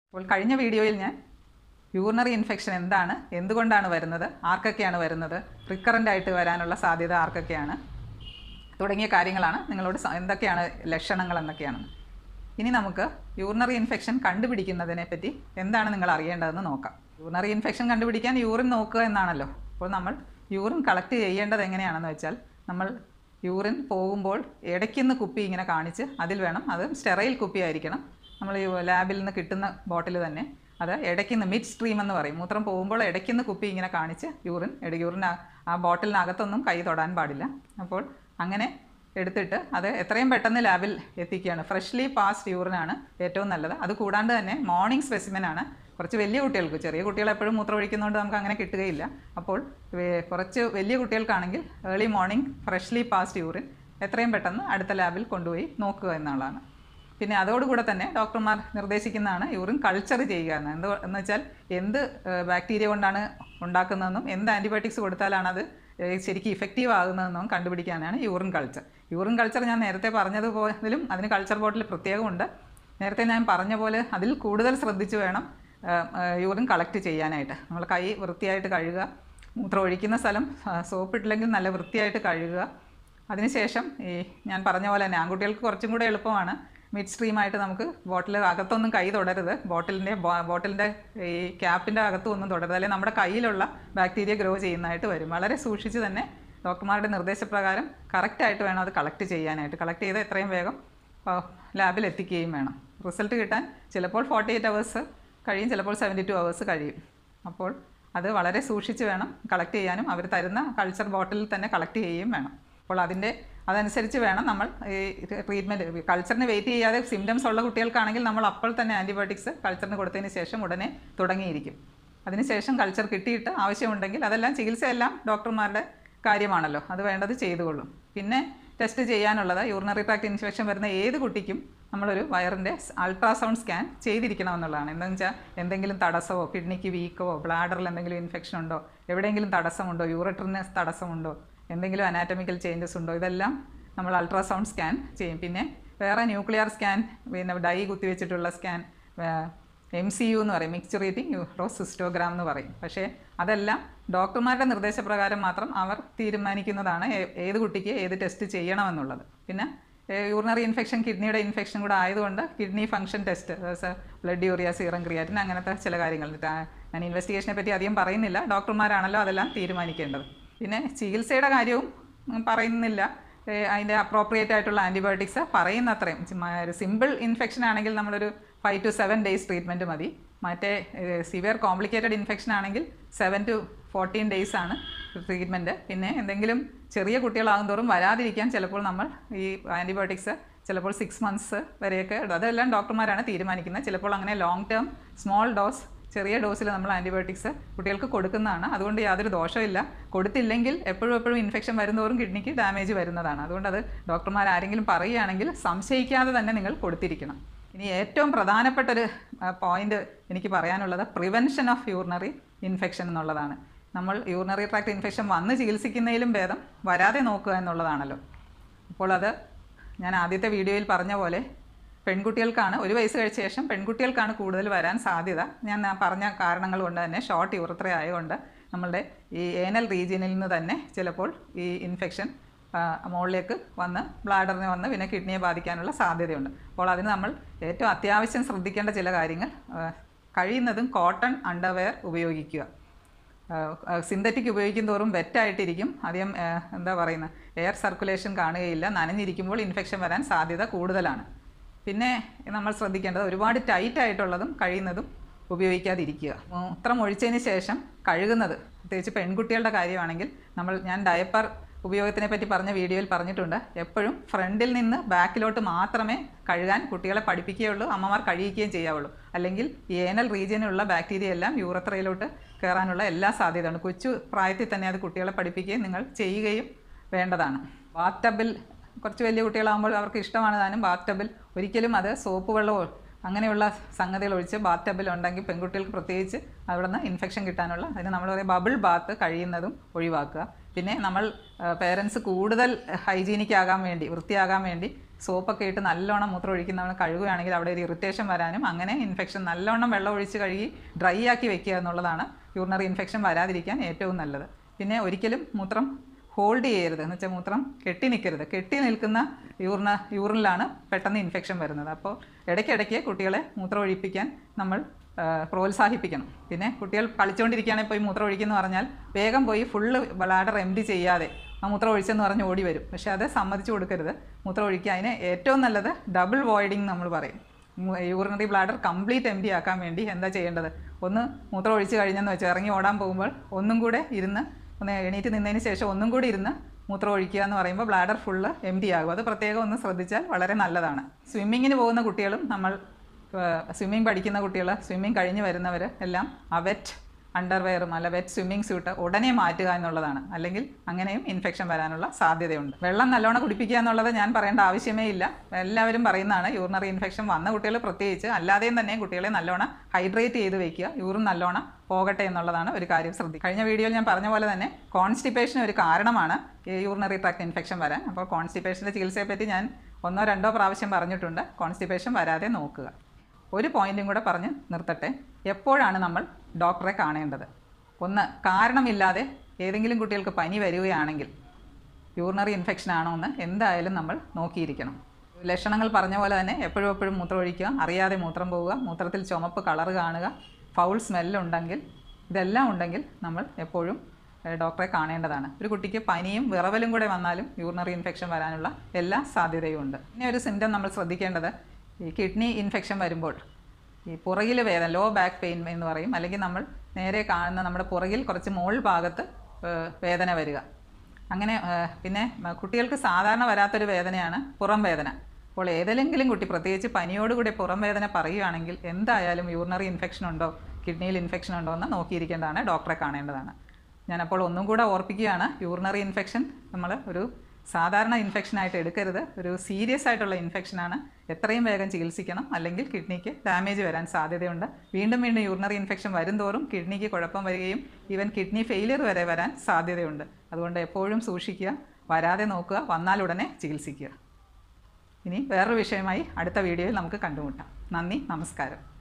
അപ്പോൾ കഴിഞ്ഞ വീഡിയോയിൽ ഞാൻ യൂറിനറി ഇൻഫെക്ഷൻ എന്താണ് എന്തുകൊണ്ടാണ് വരുന്നത് ആർക്കൊക്കെയാണ് വരുന്നത് റിക്കറൻ്റ് ആയിട്ട് വരാനുള്ള സാധ്യത ആർക്കൊക്കെയാണ് തുടങ്ങിയ കാര്യങ്ങളാണ് നിങ്ങളോട് സ- എന്തൊക്കെയാണ് ലക്ഷണങ്ങൾ എന്നൊക്കെയാണെന്ന് ഇനി നമുക്ക് യൂറിനറി ഇൻഫെക്ഷൻ കണ്ടുപിടിക്കുന്നതിനെ പറ്റി എന്താണ് നിങ്ങൾ അറിയേണ്ടതെന്ന് നോക്കാം യൂറിനറി ഇൻഫെക്ഷൻ കണ്ടുപിടിക്കാൻ യൂറിൻ നോക്കുക എന്നാണല്ലോ അപ്പോൾ നമ്മൾ യൂറിൻ കളക്ട് ചെയ്യേണ്ടത് എങ്ങനെയാണെന്ന് വെച്ചാൽ നമ്മൾ യൂറിൻ പോകുമ്പോൾ ഇടയ്ക്കുന്ന് കുപ്പി ഇങ്ങനെ കാണിച്ച് അതിൽ വേണം അത് സ്റ്റെറൈൽ കുപ്പി ആയിരിക്കണം നമ്മൾ ഈ ലാബിൽ നിന്ന് കിട്ടുന്ന ബോട്ടിൽ തന്നെ അത് ഇടയ്ക്കുന്ന് മിഡ് സ്ട്രീം എന്ന് പറയും മൂത്രം പോകുമ്പോൾ ഇടയ്ക്കുന്ന് കുപ്പി ഇങ്ങനെ കാണിച്ച് യൂറിൻ ഇട യൂറിൻ ആ- ആ ബോട്ടിലിനകത്തൊന്നും കൈ തൊടാൻ പാടില്ല അപ്പോൾ അങ്ങനെ എടുത്തിട്ട് അത് എത്രയും പെട്ടെന്ന് ലാബിൽ എത്തിക്കുകയാണ് ഫ്രഷ്ലി പാസ്ഡ് യൂറിനാണ് ഏറ്റവും നല്ലത് അത് കൂടാണ്ട് തന്നെ മോർണിംഗ് സ്പെസിമെൻ ആണ് കുറച്ച് വലിയ കുട്ടികൾക്ക് ചെറിയ കുട്ടികൾ എപ്പോഴും മൂത്രം ഒഴിക്കുന്നതുകൊണ്ട് നമുക്ക് അങ്ങനെ കിട്ടുകയില്ല അപ്പോൾ വേ- കുറച്ച് വലിയ കുട്ടികൾക്കാണെങ്കിൽ early morning freshly passed urine എത്രയും പെട്ടെന്ന് അടുത്ത ലാബിൽ കൊണ്ടുപോയി നോക്കുക എന്നുള്ളതാണ് പിന്നെ അതോടുകൂടെ തന്നെ ഡോക്ടർമാർ നിർദ്ദേശിക്കുന്നതാണ് യൂറിൻ കൾച്ചർ ചെയ്യുക എന്ന് എന്ത് എന്ന് വെച്ചാൽ എന്ത് ബാക്ടീരിയ കൊണ്ടാണ് ഉണ്ടാക്കുന്നതെന്നും എന്ത് ആൻറ്റിബയോട്ടിക്സ് കൊടുത്താലാണ് അത് ഏഹ് ശരിക്കും ഇഫക്റ്റീവ് ആകുന്നതെന്നും കണ്ടുപിടിക്കാനാണ് യൂറിൻ കൾച്ചർ യൂറിൻ കൾച്ചർ ഞാൻ നേരത്തെ പറഞ്ഞതുപോലും അതിന് കൾച്ചർ ബോട്ടിൽ പ്രത്യേകമുണ്ട് നേരത്തെ ഞാൻ പറഞ്ഞ പോലെ അതിൽ കൂടുതൽ ശ്രദ്ധിച്ച് വേണം യൂറിൻ കളക്ട് ചെയ്യാനായിട്ട് നമ്മൾ കൈ വൃത്തിയായിട്ട് കഴുകുക മൂത്രം ഒഴിക്കുന്ന സ്ഥലം സോപ്പ് ഇട്ടില്ലെങ്കിൽ നല്ല വൃത്തിയായിട്ട് കഴുകുക അതിനുശേഷം ഈ ഞാൻ പറഞ്ഞ പോലെ തന്നെ ആൺകുട്ടികൾക്ക് കുറച്ചും കൂടെ എളുപ്പമാണ് മിഡ് സ്ട്രീമായിട്ട് നമുക്ക് ബോട്ടിൽ അകത്തൊന്നും കൈ തൊടരുത് ബോട്ടിലിൻ്റെ ബോട്ടിലിൻ്റെ ഈ ക്യാപ്പിൻ്റെ അകത്തും ഒന്നും തൊടരുത് അല്ലെങ്കിൽ നമ്മുടെ കയ്യിലുള്ള ബാക്ടീരിയ ഗ്രോ ചെയ്യുന്നതായിട്ട് വരും വളരെ സൂക്ഷിച്ച് തന്നെ ഡോക്ടർമാരുടെ നിർദ്ദേശപ്രകാരം കറക്റ്റായിട്ട് വേണം അത് കളക്ട് ചെയ്യാനായിട്ട് കളക്ട് ചെയ്ത് എത്രയും വേഗം ലാബിൽ എത്തിക്കുകയും വേണം റിസൾട്ട് കിട്ടാൻ ചിലപ്പോൾ ഫോർട്ടി എയ്റ്റ് അവേഴ്സ് കഴിയും ചിലപ്പോൾ സെവൻറ്റി ടു അവേഴ്സ് കഴിയും അപ്പോൾ അത് വളരെ സൂക്ഷിച്ച് വേണം കളക്ട് ചെയ്യാനും അവർ തരുന്ന കൾച്ചർ ബോട്ടിലിൽ തന്നെ കളക്ട് ചെയ്യുകയും വേണം അപ്പോൾ അതിൻ്റെ അതനുസരിച്ച് വേണം നമ്മൾ ഈ ട്രീറ്റ്മെൻറ്റ് കൾച്ചറിന് വെയിറ്റ് ചെയ്യാതെ സിംറ്റംസ് ഉള്ള കുട്ടികൾക്കാണെങ്കിൽ നമ്മൾ അപ്പോൾ തന്നെ ആൻറ്റിബയോട്ടിക്സ് കൾച്ചറിന് കൊടുത്തതിന് ശേഷം ഉടനെ തുടങ്ങിയിരിക്കും അതിനുശേഷം കൾച്ചർ കിട്ടിയിട്ട് ആവശ്യമുണ്ടെങ്കിൽ അതെല്ലാം ചികിത്സയെല്ലാം ഡോക്ടർമാരുടെ കാര്യമാണല്ലോ അത് വേണ്ടത് ചെയ്തുകൊള്ളും പിന്നെ ടെസ്റ്റ് ചെയ്യാനുള്ളത് യൂറിനറി ട്രാക്ട് ഇൻഫെക്ഷൻ വരുന്ന ഏത് കുട്ടിക്കും നമ്മളൊരു വയറിൻ്റെ അൾട്രാസൗണ്ട് സ്കാൻ ചെയ്തിരിക്കണമെന്നുള്ളതാണ് എന്താണെന്ന് വെച്ചാൽ എന്തെങ്കിലും തടസ്സമോ കിഡ്നിക്ക് വീക്കോ ബ്ലാഡറിൽ എന്തെങ്കിലും ഇൻഫെക്ഷൻ ഉണ്ടോ എവിടെയെങ്കിലും തടസ്സമുണ്ടോ യൂറട്രിന് തടസ്സമുണ്ടോ എന്തെങ്കിലും അനാറ്റമിക്കൽ ചേഞ്ചസ് ഉണ്ടോ ഇതെല്ലാം നമ്മൾ അൾട്രാസൗണ്ട് സ്കാൻ ചെയ്യും പിന്നെ വേറെ ന്യൂക്ലിയർ സ്കാൻ പിന്നെ ഡൈ കുത്തിവെച്ചിട്ടുള്ള സ്കാൻ എം സി യു എന്ന് പറയും മിക്സ്ചറേറ്റിംഗ് യൂറോസിസ്റ്റോഗ്രാം എന്ന് പറയും പക്ഷേ അതെല്ലാം ഡോക്ടർമാരുടെ നിർദ്ദേശപ്രകാരം മാത്രം അവർ തീരുമാനിക്കുന്നതാണ് ഏ- ഏത് കുട്ടിക്ക് ഏത് ടെസ്റ്റ് ചെയ്യണമെന്നുള്ളത് പിന്നെ യൂറിനറി ഇൻഫെക്ഷൻ കിഡ്നിയുടെ ഇൻഫെക്ഷൻ കൂടെ ആയതുകൊണ്ട് kidney function test blood urea serum creatinine അങ്ങനത്തെ ചില കാര്യങ്ങൾ ടാ- ഞാൻ ഇൻവെസ്റ്റിഗേഷനെ പറ്റി അധികം പറയുന്നില്ല ഡോക്ടർമാരാണല്ലോ അതെല്ലാം തീരുമാനിക്കേണ്ടത് പിന്നെ ചികിത്സയുടെ കാര്യവും ഉം, പറയുന്നില്ല ഏ, അതിൻ്റെ അപ്രോപ്രിയേറ്റ് ആയിട്ടുള്ള ആൻറ്റിബയോട്ടിക്സ് പറയുന്ന അത്രയും ചുമ്മാ ഒരു സിമ്പിൾ ഇൻഫെക്ഷൻ ആണെങ്കിൽ നമ്മളൊരു five to seven days treatment മതി മറ്റേ സിവിയർ കോംപ്ലിക്കേറ്റഡ് ഇൻഫെക്ഷൻ ആണെങ്കിൽ സെവൻ ടു ഫോർട്ടീൻ ഡേയ്സ് ആണ് ട്രീറ്റ്മെൻറ്റ് പിന്നെ എന്തെങ്കിലും ചെറിയ കുട്ടികളാകും തോറും വരാതിരിക്കാൻ ചിലപ്പോൾ നമ്മൾ ഈ ആൻറ്റിബയോട്ടിക്സ് ചിലപ്പോൾ സിക്സ് മന്ത്സ് വരെയൊക്കെ അതെല്ലാം ഡോക്ടർമാരാണ് തീരുമാനിക്കുന്നത് ചിലപ്പോൾ അങ്ങനെ ലോങ് ടേം സ്മോൾ ഡോസ് ചെറിയ ഡോസിൽ നമ്മൾ ആൻറ്റിബയോട്ടിക്സ് കുട്ടികൾക്ക് കൊടുക്കുന്നതാണ് അതുകൊണ്ട് യാതൊരു ദോഷമില്ല കൊടുത്തില്ലെങ്കിൽ എപ്പോഴും എപ്പോഴും ഇൻഫെക്ഷൻ വരുന്നതോറും കിഡ്നിക്ക് ഡാമേജ് വരുന്നതാണ് അതുകൊണ്ട് അത് ഡോക്ടർമാർ ആരെങ്കിലും പറയുകയാണെങ്കിൽ സംശയിക്കാതെ തന്നെ നിങ്ങൾ കൊടുത്തിരിക്കണം ഇനി ഏറ്റവും പ്രധാനപ്പെട്ട ഒരു പോയിന്റ് എനിക്ക് പറയാനുള്ളത് പ്രിവെൻഷൻ ഓഫ് യൂറിനറി ഇൻഫെക്ഷൻ എന്നുള്ളതാണ് നമ്മൾ യൂറിനറി ട്രാക്ട് ഇൻഫെക്ഷൻ വന്ന് ചികിത്സിക്കുന്നതിലും ഭേദം വരാതെ നോക്കുക എന്നുള്ളതാണല്ലോ അപ്പോൾ അത് ഞാൻ ആദ്യത്തെ വീഡിയോയിൽ പറഞ്ഞ പോലെ പെൺകുട്ടികൾക്കാണ് ഒരു വയസ്സ് കഴിച്ച ശേഷം പെൺകുട്ടികൾക്കാണ് കൂടുതൽ വരാൻ സാധ്യത ഞാൻ ആ പറഞ്ഞ കാരണങ്ങൾ കൊണ്ട് തന്നെ ഷോർട്ട് യൂറത്ര ആയതുകൊണ്ട് നമ്മളുടെ ഈ ഏനൽ റീജിയനിൽ നിന്ന് തന്നെ ചിലപ്പോൾ ഈ ഇൻഫെക്ഷൻ മുകളിലേക്ക് വന്ന് ബ്ലാഡറിനെ വന്ന് പിന്നെ കിഡ്നിയെ ബാധിക്കാനുള്ള സാധ്യതയുണ്ട് അപ്പോൾ അതിന് നമ്മൾ ഏറ്റവും അത്യാവശ്യം ശ്രദ്ധിക്കേണ്ട ചില കാര്യങ്ങൾ ആ, കഴിയുന്നതും കോട്ടൺ അണ്ടർവെയർ ഉപയോഗിക്കുക സിന്തറ്റിക് ഉപയോഗിക്കും തോറും വെറ്റായിട്ടിരിക്കും അധികം ആ, എന്താ പറയുന്നത് എയർ സർക്കുലേഷൻ കാണുകയില്ല നനഞ്ഞിരിക്കുമ്പോൾ ഇൻഫെക്ഷൻ വരാൻ സാധ്യത കൂടുതലാണ് പിന്നെ നമ്മൾ ശ്രദ്ധിക്കേണ്ടത് ഒരുപാട് ടൈറ്റ് ആയിട്ടുള്ളതും കഴിയുന്നതും ഉപയോഗിക്കാതിരിക്കുക മൂത്രം ഒഴിച്ചതിന് ശേഷം കഴുകുന്നത് പ്രത്യേകിച്ച് പെൺകുട്ടികളുടെ കാര്യമാണെങ്കിൽ നമ്മൾ ഞാൻ ഡയപ്പർ ഉപയോഗത്തിനെ പറ്റി പറഞ്ഞ വീഡിയോയിൽ പറഞ്ഞിട്ടുണ്ട് എപ്പോഴും ഫ്രണ്ടിൽ നിന്ന് ബാക്കിലോട്ട് മാത്രമേ കഴുകാൻ കുട്ടികളെ പഠിപ്പിക്കുകയുള്ളൂ അമ്മമാർ കഴിയിക്കുകയും ചെയ്യാവുള്ളൂ അല്ലെങ്കിൽ ഈ ഏനൽ റീജിയനിലുള്ള ബാക്ടീരിയ എല്ലാം യൂറത്രയിലോട്ട് കയറാനുള്ള എല്ലാ സാധ്യതയുണ്ട് കൊച്ചു പ്രായത്തിൽ തന്നെ അത് കുട്ടികളെ പഠിപ്പിക്കുകയും നിങ്ങൾ ചെയ്യുകയും വേണ്ടതാണ് ബാത്ത് ടബിൽ കുറച്ച് വലിയ കുട്ടികളാകുമ്പോൾ അവർക്ക് ഇഷ്ടമാണ് താനും ബാത്ത് ടബിൽ ഒരിക്കലും അത് സോപ്പ് വെള്ളമോ അങ്ങനെയുള്ള സംഗതികൾ ഒഴിച്ച് ബാത്ത് ടബിൽ ഉണ്ടെങ്കിൽ പെൺകുട്ടികൾക്ക് പ്രത്യേകിച്ച് അവിടെ നിന്ന് ഇൻഫെക്ഷൻ കിട്ടാനുള്ള അതിന് നമ്മൾ പറയും ബബിൾ ബാത്ത് കഴിയുന്നതും ഒഴിവാക്കുക പിന്നെ നമ്മൾ പേരൻസ് കൂടുതൽ ഹൈജീനിക് ആകാൻ വേണ്ടി വൃത്തിയാകാൻ വേണ്ടി സോപ്പൊക്കെ ഇട്ട് നല്ലോണം മൂത്രം ഒഴിക്കുന്നവണ് കഴുകുകയാണെങ്കിൽ അവിടെ ഒരു ഇറിറ്റേഷൻ വരാനും അങ്ങനെ ഇൻഫെക്ഷൻ നല്ലോണം വെള്ളം ഒഴിച്ച് കഴുകി ഡ്രൈ ആക്കി വെക്കുക എന്നുള്ളതാണ് യൂറിനറി ഇൻഫെക്ഷൻ വരാതിരിക്കാൻ ഏറ്റവും നല്ലത് പിന്നെ ഒരിക്കലും മൂത്രം ഹോൾഡ് ചെയ്യരുത് എന്ന് വെച്ചാൽ മൂത്രം കെട്ടി നിൽക്കരുത് കെട്ടി നിൽക്കുന്ന യൂറിന യൂറിനിലാണ് പെട്ടെന്ന് ഇൻഫെക്ഷൻ വരുന്നത് അപ്പോൾ ഇടയ്ക്കിടയ്ക്ക് കുട്ടികളെ മൂത്രം ഒഴിപ്പിക്കാൻ നമ്മൾ ആ, പ്രോത്സാഹിപ്പിക്കണം പിന്നെ കുട്ടികൾ കളിച്ചുകൊണ്ടിരിക്കുകയാണെങ്കിൽ പോയി മൂത്രം ഒഴിക്കുന്നു പറഞ്ഞാൽ വേഗം പോയി ഫുള്ള് ബ്ലാഡർ എം ഡി ചെയ്യാതെ ആ മൂത്രം ഒഴിച്ചെന്ന് പറഞ്ഞ് ഓടി വരും പക്ഷേ അത് സമ്മതിച്ചു കൊടുക്കരുത് മൂത്രം ഒഴിക്കുക അതിന് ഏറ്റവും നല്ലത് ഡബിൾ വോയിഡിങ് നമ്മൾ പറയും urinary bladder complete empty ആക്കാൻ വേണ്ടി എന്താ ചെയ്യേണ്ടത് ഒന്ന് മൂത്രം ഒഴിച്ച് കഴിഞ്ഞെന്ന് വെച്ചാൽ ഇറങ്ങി ഓടാൻ പോകുമ്പോൾ ഒന്നും കൂടെ ഇരുന്ന് ഒന്ന് എണീറ്റ് നിന്നതിന് ശേഷം ഒന്നും കൂടി ഇരുന്ന് മൂത്രം ഒഴിക്കുക എന്ന് പറയുമ്പോൾ ബ്ലാഡർ ഫുള്ള് എം ഡി ആകും അത് പ്രത്യേകം ഒന്ന് ശ്രദ്ധിച്ചാൽ വളരെ നല്ലതാണ് സ്വിമ്മിങ്ങിന് പോകുന്ന കുട്ടികളും നമ്മൾ സ്വിമ്മിങ് പഠിക്കുന്ന കുട്ടികൾ സ്വിമ്മിങ് കഴിഞ്ഞ് വരുന്നവർ എല്ലാം ആ വെറ്റ് അണ്ടർവെയറും അല്ല വെറ്റ് സ്വിമ്മിങ് സ്യൂട്ട് ഉടനെ മാറ്റുക എന്നുള്ളതാണ് അല്ലെങ്കിൽ അങ്ങനെയും ഇൻഫെക്ഷൻ വരാനുള്ള സാധ്യതയുണ്ട് വെള്ളം നല്ലോണം കുടിപ്പിക്കുക എന്നുള്ളത് ഞാൻ പറയേണ്ട ആവശ്യമേ ഇല്ല എല്ലാവരും പറയുന്നതാണ് യൂറിനറി ഇൻഫെക്ഷൻ വന്ന കുട്ടികൾ പ്രത്യേകിച്ച് അല്ലാതെയും തന്നെ കുട്ടികളെ നല്ലോണം ഹൈഡ്രേറ്റ് ചെയ്ത് വെക്കുക യൂറിൻ നല്ലോണം പോകട്ടെ എന്നുള്ളതാണ് ഒരു കാര്യം ശ്രദ്ധിക്കുക കഴിഞ്ഞ വീഡിയോയിൽ ഞാൻ പറഞ്ഞ പോലെ തന്നെ കോൺസ്റ്റിപ്പേഷൻ ഒരു കാരണമാണ് ഈ യൂറിനറി ട്രാക്ട് ഇൻഫെക്ഷൻ വരാൻ അപ്പോൾ കോൺസ്റ്റിപ്പേഷൻ്റെ ചികിത്സയെ പറ്റി ഞാൻ ഒന്നോ രണ്ടോ പ്രാവശ്യം പറഞ്ഞിട്ടുണ്ട് കോൺസ്റ്റിപ്പേഷൻ വരാതെ നോക്കുക ഒരു പോയിന്റും കൂടെ പറഞ്ഞ് നിർത്തട്ടെ എപ്പോഴാണ് നമ്മൾ ഡോക്ടറെ കാണേണ്ടത് ഒന്ന് കാരണമില്ലാതെ ഏതെങ്കിലും കുട്ടികൾക്ക് പനി വരികയാണെങ്കിൽ യൂറിനറി ഇൻഫെക്ഷൻ ആണോ എന്ന് എന്തായാലും നമ്മൾ നോക്കിയിരിക്കണം ലക്ഷണങ്ങൾ പറഞ്ഞ പോലെ തന്നെ എപ്പോഴും എപ്പോഴും മൂത്രം ഒഴിക്കുക അറിയാതെ മൂത്രം പോവുക മൂത്രത്തിൽ ചുമപ്പ് കളർ കാണുക ഫൗൾ സ്മെല്ലുണ്ടെങ്കിൽ ഇതെല്ലാം ഉണ്ടെങ്കിൽ നമ്മൾ എപ്പോഴും ഏഹ്, ഡോക്ടറെ കാണേണ്ടതാണ് ഒരു കുട്ടിക്ക് പനിയും വിറവലും കൂടെ വന്നാലും യൂറിനറി ഇൻഫെക്ഷൻ വരാനുള്ള എല്ലാ സാധ്യതയും ഉണ്ട് പിന്നെ ഒരു സിംറ്റം നമ്മൾ ശ്രദ്ധിക്കേണ്ടത് ഈ കിഡ്നി ഇൻഫെക്ഷൻ വരുമ്പോൾ ഈ പുറകിൽ വേദന ലോ ബാക്ക് പെയിൻ എന്ന് പറയും അല്ലെങ്കിൽ നമ്മൾ നേരെ കാണുന്ന നമ്മുടെ പുറകിൽ കുറച്ച് മോൾ ഭാഗത്ത് ഏഹ്, വേദന വരിക അങ്ങനെ ഏഹ്, പിന്നെ മ- കുട്ടികൾക്ക് സാധാരണ വരാത്തൊരു വേദനയാണ് പുറം വേദന അപ്പോൾ ഏതെങ്കിലും കുട്ടി പ്രത്യേകിച്ച് പനിയോടുകൂടി പുറം വേദന പറയുകയാണെങ്കിൽ എന്തായാലും യൂറിനറി ഇൻഫെക്ഷൻ ഉണ്ടോ കിഡ്നിയിൽ ഇൻഫെക്ഷൻ ഉണ്ടോ എന്ന് നോക്കിയിരിക്കേണ്ടതാണ് ഡോക്ടറെ കാണേണ്ടതാണ് ഞാനപ്പോൾ ഒന്നും കൂടെ ഓർപ്പിക്കുകയാണ് യൂറിനറി ഇൻഫെക്ഷൻ നമ്മൾ ഒരു സാധാരണ ഇൻഫെക്ഷനായിട്ട് എടുക്കരുത് ഒരു സീരിയസ് ആയിട്ടുള്ള ഇൻഫെക്ഷനാണ് എത്രയും വേഗം ചികിത്സിക്കണം അല്ലെങ്കിൽ കിഡ്നിക്ക് ഡാമേജ് വരാൻ സാധ്യതയുണ്ട് വീണ്ടും വീണ്ടും യൂറിനറി ഇൻഫെക്ഷൻ വരുംതോറും കിഡ്നിക്ക് കുഴപ്പം വരികയും ഈവൻ കിഡ്നി ഫെയിലിയർ വരെ വരാൻ സാധ്യതയുണ്ട് അതുകൊണ്ട് എപ്പോഴും സൂക്ഷിക്കുക വരാതെ നോക്കുക വന്നാൽ ഉടനെ ചികിത്സിക്കുക ഇനി വേറൊരു വിഷയമായി അടുത്ത വീഡിയോയിൽ നമുക്ക് കണ്ടുമുട്ടാം നന്ദി നമസ്കാരം